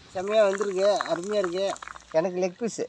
செம்மையாக வந்திருக்கு அருமையாக இருக்கு எனக்கு லெக் பீஸு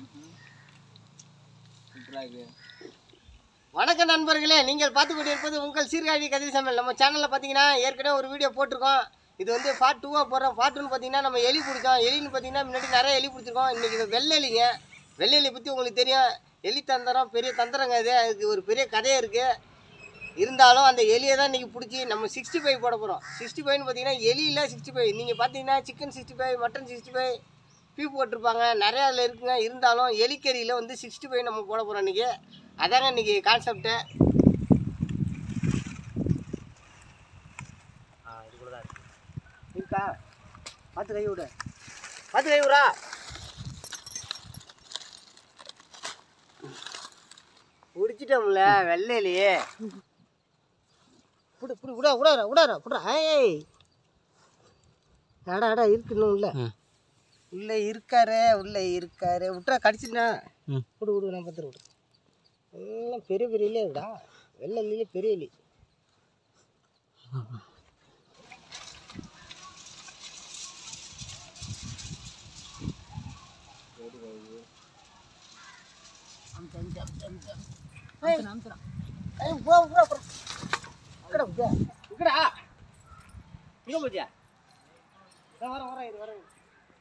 வணக்கம் நண்பர்களே நீங்கள் பார்த்து கொண்டிருப்பது உங்கள் சீர்காழி கதிரி சமையல் நம்ம சேனலில் பார்த்தீங்கன்னா ஏற்கனவே ஒரு வீடியோ போட்டிருக்கோம் இது வந்து பார்ட் டூவாக போடுறோம் பார்ட் டூன்னு பார்த்தீங்கன்னா நம்ம எலி பிடிச்சோம் எலின்னு பார்த்தீங்கன்னா முன்னாடி நிறைய எலி பிடிச்சிருக்கோம் இன்றைக்கி இது வெள்ளை எலிங்க வெள்ளை எலி பற்றி உங்களுக்கு தெரியும் எலி தந்திரம் பெரிய தந்திரங்க இது அதுக்கு ஒரு பெரிய கதையே இருக்குது இருந்தாலும் அந்த எலியை தான் இன்றைக்கி பிடிச்சி நம்ம சிக்ஸ்டி ஃபைவ் போட போகிறோம் சிக்ஸ்டி ஃபைவ்னு பார்த்தீங்கன்னா எலியில் சிக்ஸ்டி ஃபைவ் நீங்கள் பார்த்தீங்கன்னா chicken sixty five mutton sixty five beef போட்டிருப்பாங்க நிறையா அதில் இருக்குங்க இருந்தாலும் எலிக்கறியில் வந்து சிக்ஸ்டி ஃபைவ் நம்ம போட போகிறோம் இன்றைக்கி அதாங்க இன்றைக்கி கான்செப்ட்டு இருக்கா பார்த்து கை விடு பார்த்து கை விடா பிடிச்சிட்டோம்ல வெள்ளையிலையே புடு புடு விடா விடாரா விடாரா புடா ஏய் அடா அடா இருக்கு இன்னும் உள்ள உள்ள இருக்காரு உள்ள இருக்காரு விட்றா கடிச்சிட்டா விடு விடு நான் பார்த்துட்டு விடு எல்லாம் பெரிய பெரிய இல்லையா விடா வெள்ளை இல்லையே பெரிய எலி ஏய், ஏய், போ, போ, போ. இங்கடா, இங்க. இங்கடா. எங்க போச்சியா? இதோ வரேன், வரேன், இரு, வரேன்.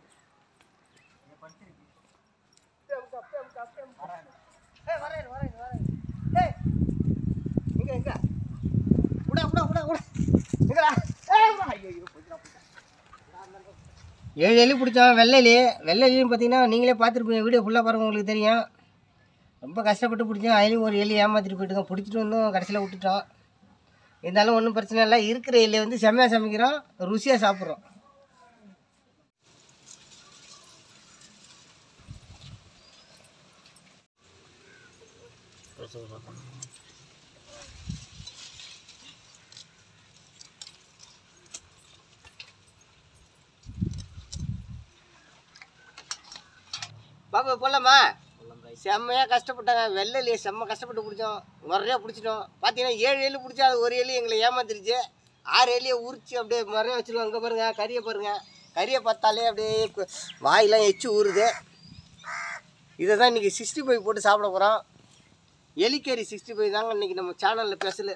அப்படியே அமுக்கு, அப்படியே அமுக்கு, அப்படியே அமுக்கு. ஏய், வரேன், இரு, வரேன், இரு, வரேன். ஏய், எங்க, எங்க? விடா, விடா, விடா, விடா. எங்கடா? ஏய், விடா. ஐயோ, ஐயோ, போச்சுடா, போச்சுடா. ஏழு எலி பிடிச்சோம் வெள்ளை எலி வெள்ளை எலின்னு பார்த்தீங்கன்னா நீங்களே பார்த்துருப்பீங்க வீடியோ ஃபுல்லாக பாருங்க உங்களுக்கு தெரியும் ரொம்ப கஷ்டப்பட்டு பிடிச்சோம் அதுலேயும் ஒரு எலி ஏமாற்றிட்டு போயிட்டுங்க பிடிச்சிட்டு வந்தும் கடைசியில் விட்டுட்டோம் இருந்தாலும் ஒன்றும் பிரச்சனை இல்லை இருக்கிற எலியை வந்து செம்மையாக சமைக்கிறோம் ருசியாக சாப்பிட்றோம் பாப்பா போடலாமா செம்மையாக கஷ்டப்பட்டாங்க வெள்ளை எலியை செம்ம கஷ்டப்பட்டு பிடிச்சோம் நிறையா பிடிச்சிட்டோம் பார்த்தீங்கன்னா ஏழு எலி பிடிச்சா அது ஒரு எலி எங்களை ஏமாத்திருச்சு ஆறு எலியை உரிச்சு அப்படியே நிறைய வச்சுருவோம் அங்கே பாருங்க கறியை பாருங்க கறியை பார்த்தாலே அப்படியே கு- வாயெல்லாம் எச்சு ஊறுது இதை தான் இன்றைக்கி சிக்ஸ்டி ஃபைவ் போட்டு சாப்பிட போகிறோம் எலிக்கறி சிக்ஸ்டி ஃபைவ் தாங்க இன்றைக்கி நம்ம சேனலில் பேசல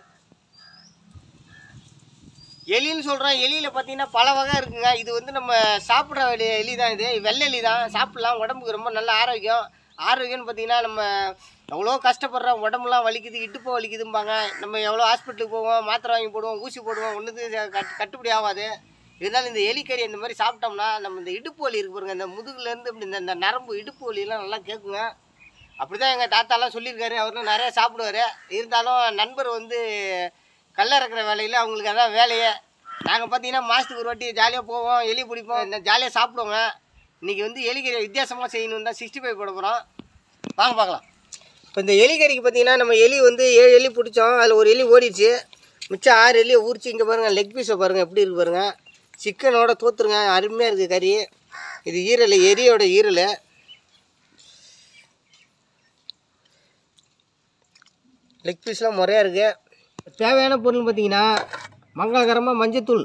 எலின்னு சொல்கிறோம் எலியில் பார்த்தீங்கன்னா பல வகை இருக்குங்க இது வந்து நம்ம சாப்பிட்ற வேண்டிய எலி தான் இது வெள்ளை எலி தான் சாப்பிட்லாம் உடம்புக்கு ரொம்ப நல்ல ஆரோக்கியம் ஆரோக்கியம்னு பார்த்தீங்கன்னா நம்ம எவ்வளோ கஷ்டப்படுறோம் உடம்புலாம் வலிக்குது இடுப்பு வலிக்குதும்பாங்க நம்ம எவ்வளோ ஹாஸ்பிட்டலுக்கு போவோம் மாத்திரை வாங்கி போடுவோம் ஊசி போடுவோம் ஒன்றுது கட்டு கட்டுப்படி ஆகாது இருந்தாலும் இந்த எலிக்கறி இந்த மாதிரி சாப்பிட்டோம்னா நம்ம இந்த இடுப்பு வலி இருக்கு பாருங்க இந்த முதுகுலேருந்து இப்படி இந்த இந்த நரம்பு இடுப்பு வலியெல்லாம் நல்லா கேட்குங்க அப்படி தான் எங்கள் தாத்தாலாம் சொல்லியிருக்காரு அவர்லாம் நிறையா சாப்பிடுவார் இருந்தாலும் நண்பர் வந்து கல்ல இறக்குற வேலையில் அவங்களுக்கு அதான் வேலையே நாங்கள் பார்த்தீங்கன்னா மாதத்துக்கு ஒரு வாட்டி ஜாலியாக போவோம் எலி பிடிப்போம் இந்த ஜாலியாக சாப்பிடுவோங்க இன்றைக்கி வந்து எலிக்கறி வித்தியாசமாக செய்யணும் தான் சிக்ஸ்டி ஃபைவ் போட போகிறோம் வாங்க பார்க்கலாம் இப்போ இந்த எலிக்கறிக்கு பார்த்தீங்கன்னா நம்ம எலி வந்து ஏழு எலி பிடிச்சோம் அதில் ஒரு எலி ஓடிடுச்சு மிச்சம் ஆறு எலியை ஊறிச்சு இங்கே பாருங்கள் லெக் பீஸை பாருங்கள் எப்படி இருக்கு பாருங்கள் சிக்கனோட தோத்துருங்க அருமையாக இருக்குது கறி இது ஈரல் எரியோட ஈரல் லெக் பீஸ்லாம் முறையாக இருக்குது தேவையான பொருள் பார்த்தீங்கன்னா மங்களகரமாக மஞ்சத்தூள்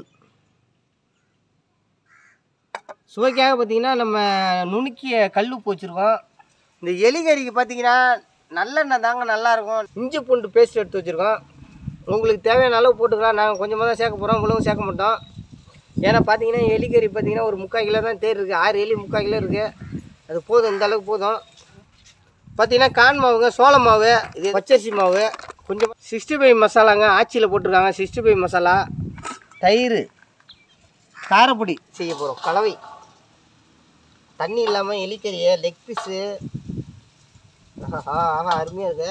சுவைக்காக பார்த்தீங்கன்னா நம்ம நுணுக்கிய கல் உப்பு வச்சுருக்கோம் இந்த எலிகறிக்கு பார்த்தீங்கன்னா நல்லெண்ணெய் தாங்க நல்லாயிருக்கும் இஞ்சி பூண்டு பேஸ்ட் எடுத்து வச்சுருக்கோம் உங்களுக்கு தேவையான அளவு போட்டுக்கலாம் நாங்கள் கொஞ்சமாக தான் சேர்க்க போகிறோம் இவ்வளவும் சேர்க்க மாட்டோம் ஏன்னா பார்த்தீங்கன்னா எலிக்கறி பார்த்தீங்கன்னா ஒரு முக்கால் கிலோ தான் தேர் இருக்குது ஆறு எலி முக்கால் கிலோ இருக்குது அது போதும் இந்த அளவுக்கு போதும் பார்த்தீங்கன்னா கான் மாவுங்க சோள மாவு இது பச்சரிசி மாவு கொஞ்சம் சிக்ஸ்டி ஃபைவ் மசாலாங்க ஆச்சியில் போட்டிருக்காங்க சிக்ஸ்டி ஃபைவ் மசாலா தயிர் காரப்பொடி செய்ய போகிறோம் கலவை தண்ணி இல்லாமல் எலிக்கறியை லெக் பீஸு ஆஹா ஆஹா அருமையாக இருக்கு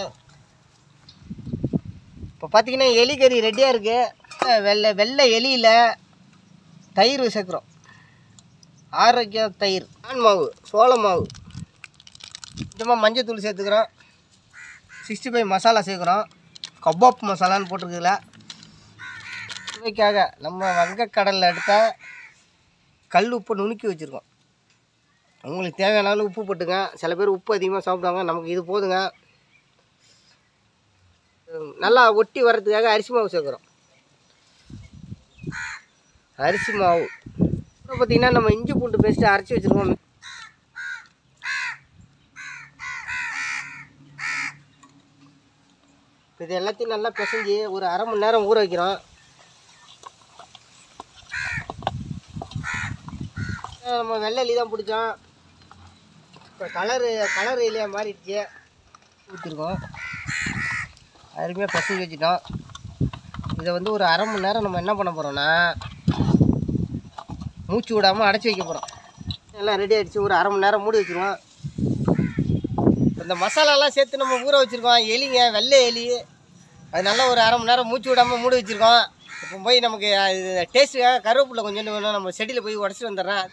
இப்போ பார்த்தீங்கன்னா எலிக்கறி ரெடியாக இருக்குது வெள்ளை வெள்ளை எலியில் தயிர் சேர்க்குறோம் ஆரோக்கிய தயிர் ஆண் மாவு சோள மாவு கொஞ்சமாக மஞ்சத்தூள் சேர்த்துக்கிறோம் சிக்ஸ்டி ஃபைவ் மசாலா சேர்க்குறோம் கபாப் மசாலான்னு போட்டிருக்குதுல சுவைக்காக நம்ம வங்கக்கடலில் எடுத்த கல் உப்பு நுணுக்கி வச்சுருக்கோம் உங்களுக்கு தேவையான அளவு உப்பு போட்டுங்க சில பேர் உப்பு அதிகமாக சாப்பிடுவாங்க நமக்கு இது போதுங்க உம், நல்லா ஒட்டி வர்றதுக்காக அரிசி மாவு சேர்க்குறோம் அரிசி மாவு அப்புறம் பார்த்தீங்கன்னா நம்ம இஞ்சி பூண்டு பேஸ்ட்டு அரைச்சி வச்சுருக்கோம் இது எல்லாத்தையும் நல்லா பிசைஞ்சு ஒரு அரை மணி நேரம் ஊற வைக்கிறோம் அஹ் நம்ம வெள்ளை எலி தான் பிடிச்சோம் இப்போ கலரு கலர் இல்லையா மாறிடுச்சு ஊற்றிருக்கோம் அருமையாக பசங்க வச்சுட்டோம் இதை வந்து ஒரு அரை மணி நேரம் நம்ம என்ன பண்ண போகிறோம்னா மூச்சு விடாமல் அடைச்சி வைக்க போகிறோம் எல்லாம் ரெடி ஆகிடுச்சு ஒரு அரை மணி நேரம் மூடி வச்சுருவோம் இந்த மசாலாலாம் சேர்த்து நம்ம ஊற வச்சுருக்கோம் எலிங்க வெள்ளை எலி அது நல்லா ஒரு அரை மணி நேரம் மூச்சு விடாமல் மூடி வச்சுருக்கோம் இப்போ போய் நமக்கு டேஸ்ட்டுக்காக கருவேப்பிலை கொஞ்சோண்டு வேணும் நம்ம செடியில் போய் உடச்சிட்டு வந்துடுறேன்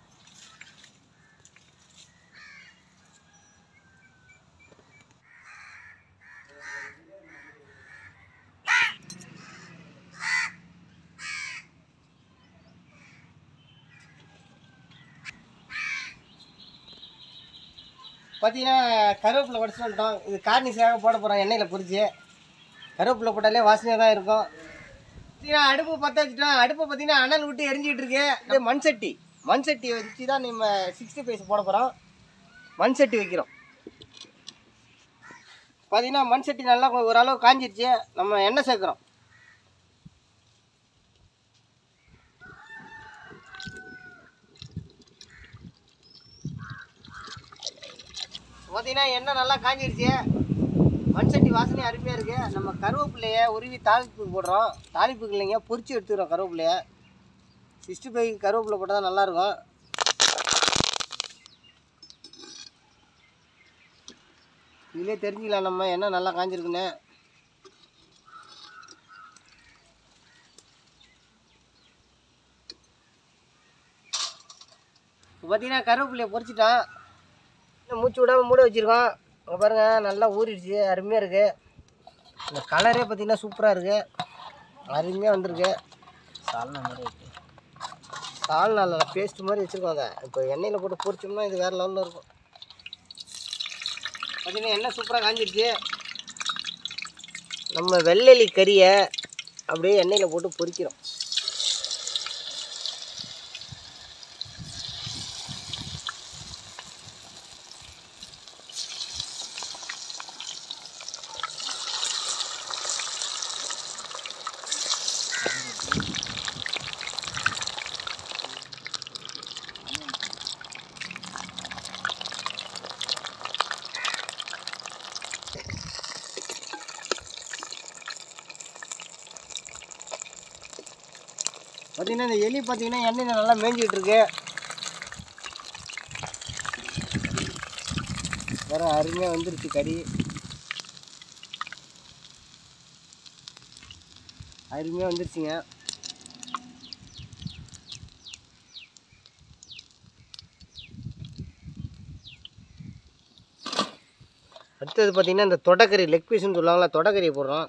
பார்த்தீங்கன்னா கருவேப்பிலை உடச்சிட்டு வந்துட்டோம் இது கார்னிஷாக போட போகிறோம் எண்ணெயில் பொரிச்சு கருவேப்பிலை போட்டாலே வாசனையாக தான் இருக்கும் பார்த்தீங்கன்னா அடுப்பு பற்ற வச்சுட்டோம் அடுப்பை பார்த்தீங்கன்னா அனல் விட்டு எரிஞ்சிட்டு இருக்கு இது மண் சட்டி மண் சட்டி வச்சு தான் நம்ம சிக்ஸ்டி பைஸ் போட போகிறோம் மண் சட்டி வைக்கிறோம் பார்த்தீங்கன்னா மண் சட்டி நல்லா கொ- ஓரளவு காஞ்சிருச்சு நம்ம எண்ணெய் சேர்க்குறோம் பார்த்தீங்கன்னா எண்ணெய் நல்லா காஞ்சிருச்சு மண் சட்டி வாசனை அருமையாக இருக்குது நம்ம கருவேப்பிலைய உருவி தாளிப்புக்கு போடுறோம் தாளிப்புக்கு இல்லைங்க பொரிச்சு எடுத்துக்கிறோம் கருவேப்பிலைய சிக்ஸ்டி ஃபைவ் கருவேப்பிலை போட்டால் தான் நல்லாயிருக்கும் இதிலே தெரிஞ்சுக்கலாம் நம்ம எண்ணெய் நல்லா காஞ்சிருக்குன்னு இப்போ பார்த்தீங்கன்னா கருவேப்பிலையை பொரிச்சிட்டோம் இன்னும் மூச்சு விடாமல் மூட வச்சுருக்கோம் இங்கே பாருங்கள் நல்லா ஊறிடுச்சு அருமையாக இருக்குது இந்த கலரே பார்த்தீங்கன்னா சூப்பராக இருக்குது அருமையாக வந்திருக்கு சால்னா மாதிரி இருக்குது சால்னா இல்லை பேஸ்ட் மாதிரி வச்சுருக்கோம் அதை இப்போ எண்ணெயில் போட்டு பொரிச்சோம்னா இது வேறு லெவலில் இருக்கும் பார்த்தீங்கன்னா எண்ணெய் சூப்பராக காஞ்சிருச்சு நம்ம வெள்ளெலி கறியை அப்படியே எண்ணெயில் போட்டு பொரிக்கிறோம் பார்த்தீங்கன்னா இந்த எலி பார்த்தீங்கன்னா எண்ணெயில் நல்லா மேய்ஞ்சிட்டு இருக்கு வேற அருமையாக வந்துருச்சு கறி அருமையாக வந்துருச்சுங்க அடுத்தது பார்த்தீங்கன்னா இந்த தொடக்கறி லெக் பீஸ்னு சொல்லுவாங்களா தொடக்கறியை போடுறோம்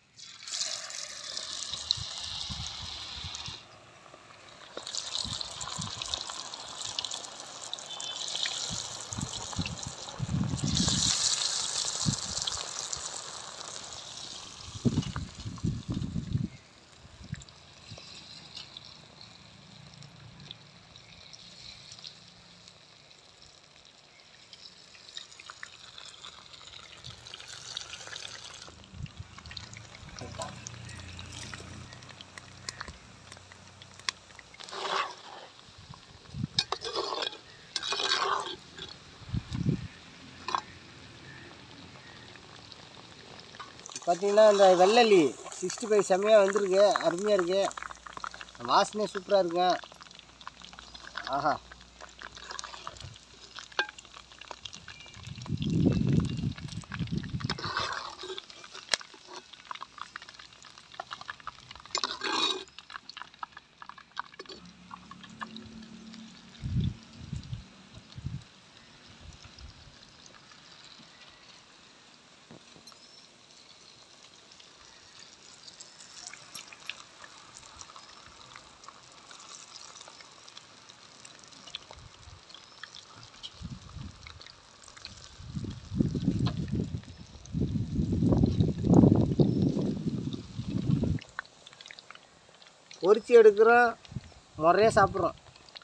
பார்த்தீங்கன்னா இந்த வெள்ளலி சிக்ஸ்டி ஃபைவ் செம்மையாக வந்திருக்கு அருமையாக இருக்கு வாசனை சூப்பராக இருக்குங்க ஆஹா பொரிச்சு எடுக்கிறோம் முறையாக சாப்பிட்றோம்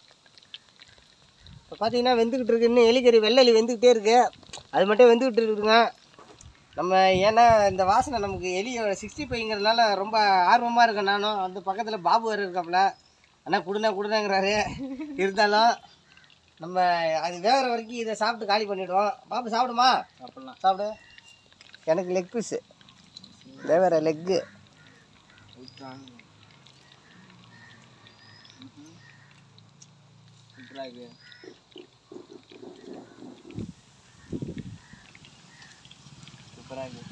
பார்த்தீங்கன்னா வெந்துக்கிட்டு இருக்கு இன்னும் எலிக்கறி வெள்ளை எலி வெந்துக்கிட்டே இருக்கு அது மட்டும் வெந்துக்கிட்டு இருக்குதுங்க நம்ம ஏன்னா இந்த வாசனை நமக்கு எலியோட சிக்ஸ்டி ஃபைவ்ங்கிறதுனால ரொம்ப ஆர்வமாக இருக்கேன் நானும் அந்த பக்கத்தில் பாபு வேறு இருக்காப்புல அண்ணா கொடுண்ணா கொடுண்ணாங்கிறாரு இருந்தாலும் நம்ம அது வேகிற வரைக்கும் இதை சாப்பிட்டு காலி பண்ணிவிடுவோம் பாபு சாப்பிடுமா சாப்பிட்லாம் சாப்பிடு எனக்கு லெக் பீஸு வேற லெக்கு சூப்பராக இருக்கு சூப்பராக இருக்கு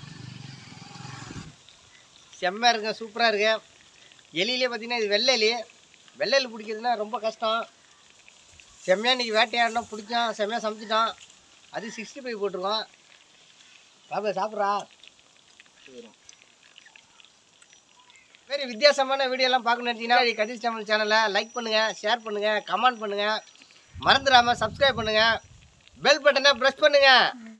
செம்மையாக இருக்கு சூப்பராக இருக்கு எலியிலே பார்த்தீங்கன்னா இது வெள்ளை எலி வெள்ளை எலி பிடிக்கிறதுனா ரொம்ப கஷ்டம் செம்மையாக இன்றைக்கி வேட்டையாடினோம் பிடிச்சோம் செம்மையாக சமைச்சிட்டோம் அது சிக்ஸ்டி ஃபைவ் போட்டிருக்கோம் பாப்பா சாப்பிட்றா வேறு வித்தியாசமான வீடியோலாம் பார்க்கணும் நினச்சிங்கன்னா கதிர் தமிழ் சேனலை லைக் பண்ணுங்கள் ஷேர் பண்ணுங்கள் கமெண்ட் பண்ணுங்கள் மறந்துடாமல் சப்ஸ்கிரைப் பண்ணுங்கள் பெல் பட்டனை ப்ரெஸ் பண்ணுங்கள்